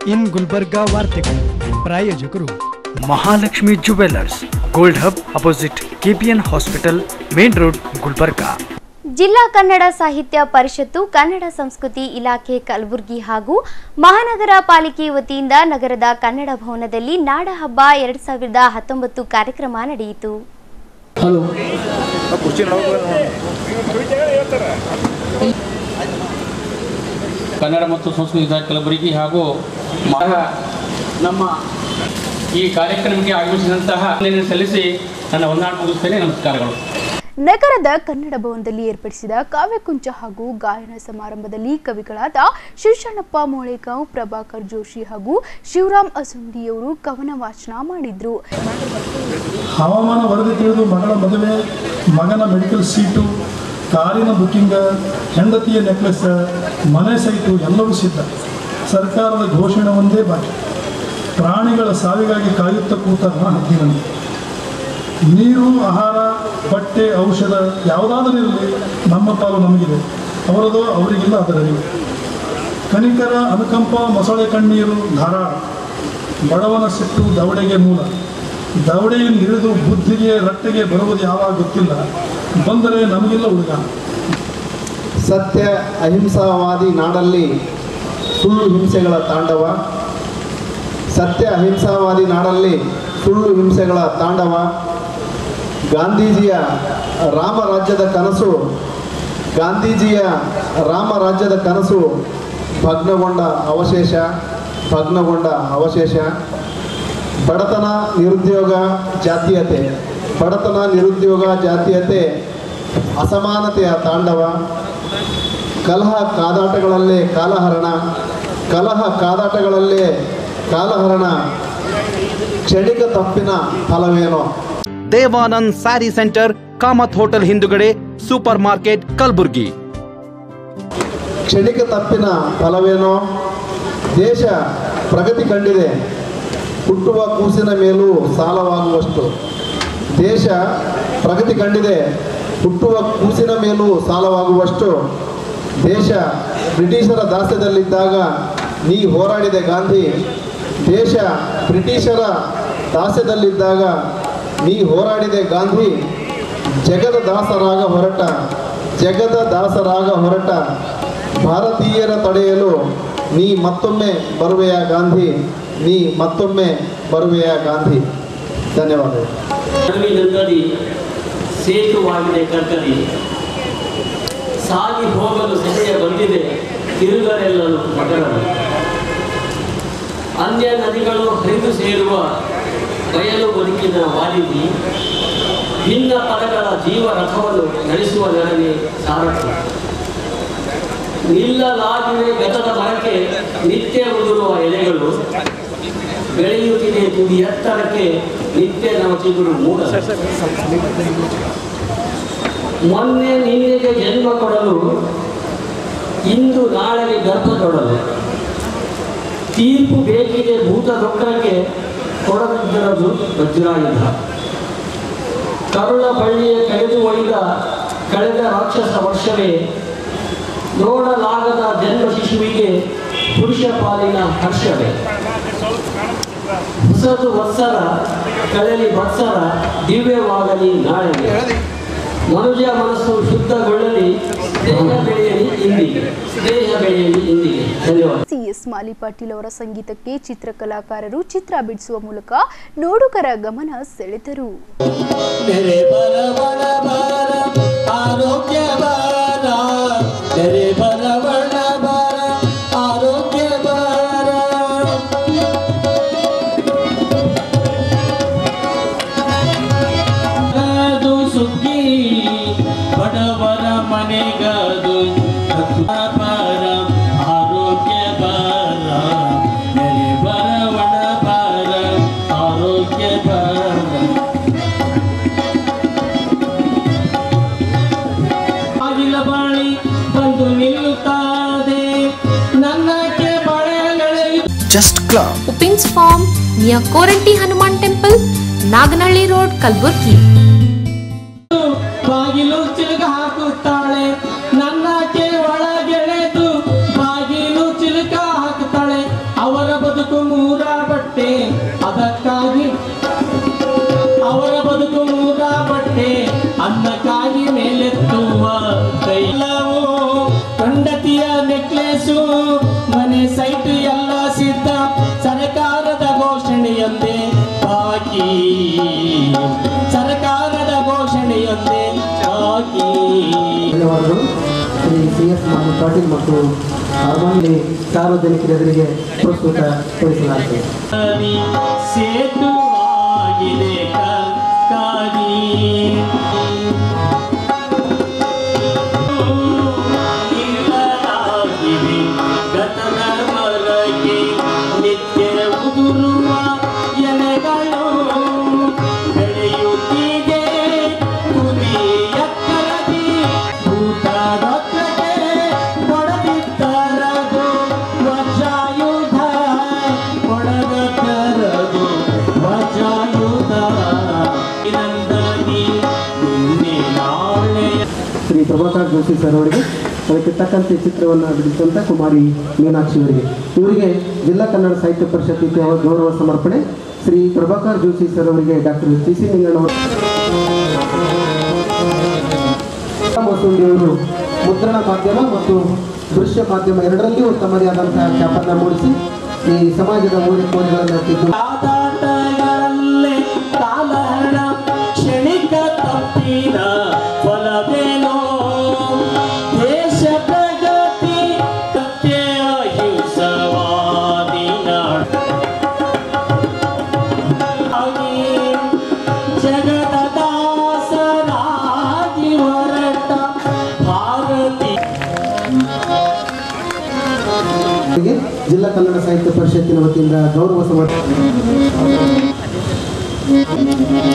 ಇನ್ ಗುಲ್ಬರ್ಗಾ ವಾರ್ತೆಗಳು ಪ್ರಾಯೋಜಕರು Mahalakshmi jewellers gold hub opposite KPN hospital main road Gulbarga ಜಿಲ್ಲಾ ಕನ್ನಡ ಸಾಹಿತ್ಯ ಪರಿಷತ್ತು ಕನ್ನಡ ಸಂಸ್ಕೃತಿ ಇಲಾಖೆ ಕಲಬುರಗಿ ಹಾಗೂ ಮಹಾನಗರ ಪಾಲಿಕೆ ವತಿಯಿಂದ ನಗರದ ಕನ್ನಡ ಭವನದಲ್ಲಿ ನಾಡಹಬ್ಬ ಎರಡ್ ಸಾವಿರದ ಹತ್ತೊಂಬತ್ತು ಕಾರ್ಯಕ್ರಮ ನಡೆಯಿತು ಹಲೋ ಕನ್ನಡ ಮತ್ತು ಸಂಸ್ಕೃತಿ ಇಲಾಖೆ ಕಲಬುರಗಿ ಹಾಗೂ ಮಹ- ನಮ್ಮ ಈ ಕಾರ್ಯಕ್ರಮಕ್ಕೆ ಆಗಮಿಸಿದಂತಹ ಅಭಿನಂದನೆ ಸಲ್ಲಿಸಿ ನನ್ನ ವಂದನಾಟ ಮುಗಿಸ್ತೇನೆ ನಮಸ್ಕಾರಗಳು ನಗರದ ಕನ್ನಡ ಭವನದಲ್ಲಿ ಏರ್ಪಡಿಸಿದ ಕಾವ್ಯಕುಂಚ ಹಾಗೂ ಗಾಯನ ಸಮಾರಂಭದಲ್ಲಿ ಕವಿಗಳಾದ ಶಿವಶರಣಪ್ಪ ಮೋಳೆಗಾಂವ್ ಪ್ರಭಾಕರ್ ಜೋಶಿ ಹಾಗೂ ಶಿವರಾಮ್ ಅಸುಂಡಿಯವರು ಕವನ ವಾಚನ ಮಾಡಿದ್ರು ಹವಾಮಾನ ವರದಿ ತಿಳಿದು ಮಗಳ ಮದುವೆ ಮಗನ ಮೆಡಿಕಲ್ ಸೀಟು ಕಾರಿನ ಬುಕ್ಕಿಂಗ್ ಹೆಂಡತಿಯ ನೆಕ್ಲೆಸ್ ಮನೆ ಸೈಟು ಎಲ್ಲವೂ ಸಿದ್ಧ ಸರ್ಕಾರದ ಘೋಷಣೆ ಒಂದೇ ಬಾಕಿ ಪ್ರಾಣಿಗಳ ಸಾವಿಗಾಗಿ ಕಾಯುತ್ತಾ ಕೂತ ಹದ್ದಿನಂತೆ ನೀರು ಆಹಾರ ಬಟ್ಟೆ ಔಷಧ ಯಾವುದಾದರೂ ಇರಲಿ ನಮ್ಮ ಪಾಲು ನಮಗಿದೆ ಅವರದು ಅವರಿಗಿಲ್ಲ ಅದರ ಅರಿವು ಕನಿಕರ ಅನುಕಂಪ ಮೊಸಳೆ ಕಣ್ಣೀರು ಧಾರಾಳ ಬಡವನ ಸಿಟ್ಟು ದವಡೆಗೆ ಮೂಲ ದವಡೆಯಿಂದ ಹಿಡಿದು ಬುದ್ಧಿಗೆ ರಟ್ಟೆಗೆ ಬರುವುದು ಯಾವಾಗ ಗೊತ್ತಿಲ್ಲ ಬಂದರೆ ನಮಗಿಲ್ಲ ಹುಡುಗ ಸತ್ಯ ಅಹಿಂಸಾವಾದಿ ನಾಡಲ್ಲಿ ಸುಳ್ಳು ಹಿಂಸೆಗಳ ತಾಂಡವ ಸತ್ಯ ಅಹಿಂಸಾವಾದಿ ನಾಡಲ್ಲಿ ಸುಳ್ಳು ಹಿಂಸೆಗಳ ತಾಂಡವ ಗಾಂಧೀಜಿಯ ರಾಮರಾಜ್ಯದ ಕನಸು ಗಾಂಧೀಜಿಯ ರಾಮರಾಜ್ಯದ ಕನಸು ಭಗ್ನಗೊಂಡ ಅವಶೇಷ ಭಗ್ನಗೊಂಡ ಅವಶೇಷ ಬಡತನ ನಿರುದ್ಯೋಗ ಜಾತೀಯತೆ ಬಡತನ ನಿರುದ್ಯೋಗ ಜಾತೀಯತೆ ಅಸಮಾನತೆಯ ತಾಂಡವ ಕಲಹ ಕಾದಾಟಗಳಲ್ಲೇ ಕಾಲಹರಣ ಕಲಹ ಕಾದಾಟಗಳಲ್ಲೇ ಕಾಲಹರಣ ಕ್ಷಣಿಕ ತಪ್ಪಿನ ಫಲವೇನೋ Devanand sari centre Kamath hotel ಹಿಂದುಗಡೆ ಸೂಪರ್ ಮಾರ್ಕೆಟ್ ಕಲಬುರ್ಗಿ ಕ್ಷಣಿಕ ತಪ್ಪಿನ ಫಲವೇನೋ ದೇಶ ಪ್ರಗತಿ ಕಂಡಿದೆ ಹುಟ್ಟುವ ಕೂಸಿನ ಮೇಲೂ ಸಾಲವಾಗುವಷ್ಟು ದೇಶ ಪ್ರಗತಿ ಕಂಡಿದೆ ಹುಟ್ಟುವ ಕೂಸಿನ ಮೇಲೂ ಸಾಲವಾಗುವಷ್ಟು ದೇಶ ಬ್ರಿಟಿಷರ ದಾಸ್ಯದಲ್ಲಿದ್ದಾಗ ನೀ ಹೋರಾಡಿದೆ ಗಾಂಧಿ ದೇಶ ಬ್ರಿಟಿಷರ ದಾಸ್ಯದಲ್ಲಿದ್ದಾಗ ನೀ ಹೋರಾಡಿದೆ ಗಾಂಧಿ ಜಗದ ದಾಸರಾಗ ಹೊರಟ ಜಗದ ದಾಸರಾಗ ಹೊರಟ ಭಾರತೀಯರ ತಡೆಯಲು ನೀ ಮತ್ತೊಮ್ಮೆ ಬರುವೆಯ ಗಾಂಧಿ ನೀ ಮತ್ತೊಮ್ಮೆ ಬರುವೆಯ ಗಾಂಧಿ ಧನ್ಯವಾದಗಳು ನದಿ ಸೇತುವಾಗಿದೆ ಕರ್ಕರಿ ಸಾಗಿ ಹೋಗಲು ಸೆಳೆಯ ಬಂದಿದೆ ತಿರುಗರೆಲ್ಲರೂ ನಗರರು ಅನ್ಯ ನದಿಗಳು ಹರಿದು ಸೇರುವ ಬಯಲು ಬದುಕಿನ ವಾಲಿದಿ ಭಿನ್ನ ಪದಗಳ ಜೀವ ರಥವನ್ನು ನಡೆಸುವ ನನಗೆ ಸಾರಥಿ ನಿಲ್ಲಲಾಗಿವೆ ಗತದ ಮರಕ್ಕೆ ನಿತ್ಯ ಉದುರುವ ಎಲೆಗಳು ಬೆಳೆಯುತ್ತಿದೆ ತುದಿ ಎತ್ತರಕ್ಕೆ ನಿತ್ಯ ನಮ್ಮ ಚಿಗುರು ಮೂಡ ಮೊನ್ನೆ ನಿನ್ನೆಗೆ ಜನ್ಮ ಕೊಡಲು ಇಂದು ನಾಳೆಗೆ ಗರ್ಭ ತೊಡಲು ತೀರ್ಪು ಬೇಕಿದೆ ಭೂತ ದೊಕ್ಕಕ್ಕೆ ಕೊಡದಿದ್ದರದು ವಜ್ರಾಯುಧ ಕರುಳ ಬಳ್ಳಿಯ ಕಳೆದು ಒಯ್ದ ಕಳೆದ ರಾಕ್ಷಸ ವರ್ಷವೇ ನೋಡಲಾಗದ ಜನ್ಮ ಶಿಶುವಿಗೆ ಪುರುಷ ಪಾಲಿನ ಹರ್ಷವೇ ಹೊಸದು ವತ್ಸರ ಕಳಲಿ ವತ್ಸರ ದಿವ್ಯವಾಗಲಿ ನಾಳೆಗೆ ಮನುಜ ಮನಸ್ಸು ಶುದ್ಧಗೊಳ್ಳಲಿ ದೇಹ ಬೆಳೆಯಲಿ ಇಂದಿಗೆ ದೇಹ ಬೆಳೆಯಲಿ ಇಂದಿಗೆ ಧನ್ಯವಾದ ಸಿ ಎಸ್ ಮಾಲಿ ಪಾಟೀಲ್ ಅವರ ಸಂಗೀತಕ್ಕೆ ಚಿತ್ರಕಲಾಕಾರರು ಚಿತ್ರ ಬಿಡಿಸುವ ಮೂಲಕ ನೋಡುಗರ ಗಮನ ಸೆಳೆದರು ನೆರೆ ಬರ ಬರ ಬರ ಆರೋಗ್ಯ ಬರ ನೆರೆ ಬರ ಬರ ಬರ ಆರೋಗ್ಯ ಬರ ಅದು ಸುಗ್ಗಿ ಬಡವರ ಮನೆಗದು ಬರ ಆರೋಗ್ಯ ಬರ ನೆರೆ ಬರವಣ ಬರ ಆರೋಗ್ಯ ಬರ ಆಗಿಲ ಬಾಳಿ ಬಂದು ನಿಲ್ಲುತ್ತದೆ ನನ್ನಕ್ಕೆ ಬಳೆಗಳೇ ಜಸ್ಟ್ ಕ್ಲಬ್ ಉಪಿನ್ಸ್ farm near Koranti Hanuman temple Naganahalli road Kalaburagi ಬಾಗಿಲು ಚಿಲಕ ಹಾಕುತ್ತಾಳೆ ನನ್ನಕ್ಕೆ ಒಳಗೆಳೆದು ಬಾಗಿಲು ಚಿಲಕ ಹಾಕುತ್ತಾಳೆ ಅವರ ಬದುಕು ಸಿ ಎಸ್ ಮತ್ತು ಪಾಟೀಲ್ ಮತ್ತು ಅರಮನೆ ಸಾರ್ವಜನಿಕರ ಎದುರಿಗೆ ಪ್ರಸ್ತುತಪಡಿಸಲಾಗುತ್ತದೆ ಸೇತುವಾಗಿದೆ ಕಲ್ಕಾರಿ ಇಲ್ಲದಾಗಿವೆ ಗತದ ಮರಗೆ ನಿತ್ಯ ಉದುರುವ ಎಲೆಗಳು ಬೆಳೆಯುತ್ತಿದೆ ತುದಿ ಎತ್ತರದಿ ಭೂತರತ್ನಕ್ಕೆ ಕೊಡದಿದ್ದರದು ವಜ್ರಾಯುಧ ಕೊಡದರದು ವಜ್ರಾಯುಧ ನಂದನಿ ನಿನ್ನೆ ನಾಳೆಯ ಶ್ರೀ ಪ್ರಭಾಕರ್ ಜೋಶಿ ಸರ್ ಅವರಿಗೆ ಅದಕ್ಕೆ ತಕ್ಕಂತೆ ಚಿತ್ರವನ್ನು ಬಿಡಿಸಿದಂಥ ಕುಮಾರಿ ಮೀನಾಕ್ಷಿ ಅವರಿಗೆ ಇವರಿಗೆ ಜಿಲ್ಲಾ ಕನ್ನಡ ಸಾಹಿತ್ಯ ಪರಿಷತ್ ಇತಿಹಾಸ ಗೌರವ ಸಮರ್ಪಣೆ ಶ್ರೀ ಪ್ರಭಾಕರ್ ಜೋಶಿ ಸರ್ ಅವರಿಗೆ ಡಾಕ್ಟರ್ ಸಿ ಸಿ ನಿಂಗಣ್ಣವರು ಮಸೂಂಡಿಯವರು ಮುದ್ರಣ ಮಾಧ್ಯಮ ಮತ್ತು ದೃಶ್ಯ ಮಾಧ್ಯಮ ಎರಡರಲ್ಲಿಯೂ ತಮ್ಮದೇ ಆದಂತಹ ಖ್ಯಾಪನ್ನ ಮೂಡಿಸಿ ಈ ಸಮಾಜದ ಮೂಲೆ ಕೋಣೆಗಳನ್ನು ತಿದ್ದು ಆದಾಟಗಳಲ್ಲೇ ಕಾಲಹಣ ಕ್ಷಣಿಕ ತಪ್ಪಿನ ಫಲವೇನೋ ದೇಶ ಪ್ರಗತಿ ಸತ್ಯ ಅಹಿಂಸವಾದಿ ನಾಡು ಆಗಿ ಜಗದ ದಾಸರಾಗಿ ಹೊರಟ ಭಾರತೀಯ ಅವರಿಗೆ ಜಿಲ್ಲಾ ಕನ್ನಡ ಸಾಹಿತ್ಯ ಪರಿಷತ್ತಿನ ವತಿಯಿಂದ ಗೌರವ ಸಮರ್ಪಣೆ